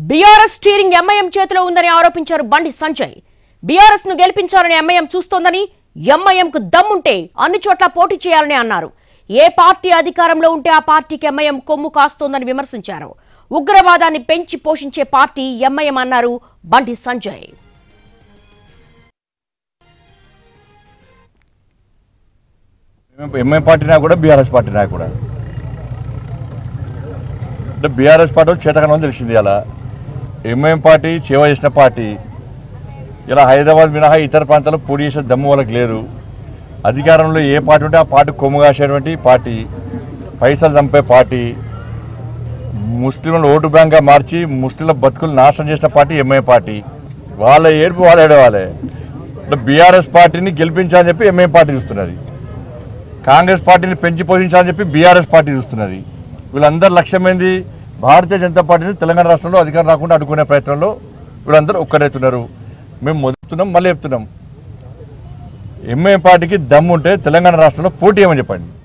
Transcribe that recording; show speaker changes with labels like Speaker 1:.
Speaker 1: BRS steering MIM చేతిలో ఉందని ఆరోపించారు బండి సంజయ్ బీఆర్ఎస్ ను గెలిపించాలని ఎంఐఎం చూస్తోందని ఎంఐఎంకు దమ్ముంటే అన్ని చోట్ల పోటీ చేయాలని అన్నారు ఏ పార్టీ అధికారంలో ఉంటే ఆ పార్టీకి ఎంఐఎం కొమ్ము కాస్తోందని విమర్శించారు ఉగ్రవాదాన్ని పెంచి పోషించే పార్టీ ఎంఐఎం అన్నారు బండి సంజయ్
Speaker 2: ఎంఐ పార్టీ నాకు కూడా బీఆర్ఎస్ పార్టీ నాకు కూడా అంటే బీఆర్ఎస్ పార్టీ వాళ్ళు చేతకనం తెలిసింది ఇలా ఎంఐఎం పార్టీ సేవ చేసిన పార్టీ ఇలా హైదరాబాద్ మినహా ఇతర ప్రాంతాల్లో పోటీ చేసే దమ్ము వాళ్ళకి లేదు అధికారంలో ఏ పార్టీ ఉంటే ఆ పార్టీ కొమ్ము కాసేటువంటి పార్టీ పైసలు చంపే పార్టీ ముస్లింలను ఓటు బ్యాంక్గా మార్చి ముస్లింల బతుకులు నాశనం చేసిన పార్టీ ఎంఐ పార్టీ వాళ్ళ ఏడుపు వాళ్ళు ఏడవాలి అంటే బీఆర్ఎస్ పార్టీని గెలిపించాలని చెప్పి ఎంఐ పార్టీ చూస్తున్నది కాంగ్రెస్ పార్టీని పెంచి పోషించాలని చెప్పి బీఆర్ఎస్ పార్టీ చూస్తున్నది వీళ్ళందరూ లక్ష్యం ఏంది భారతీయ జనతా పార్టీని తెలంగాణ రాష్ట్రంలో అధికారం రాకుండా అడ్డుకునే ప్రయత్నంలో వీళ్ళందరూ ఒక్కరైతున్నారు మేము మొదలుతున్నాం మళ్ళీ చెప్తున్నాం ఎంఐ పార్టీకి దమ్ము ఉంటే తెలంగాణ రాష్ట్రంలో పోటీ ఏమని చెప్పండి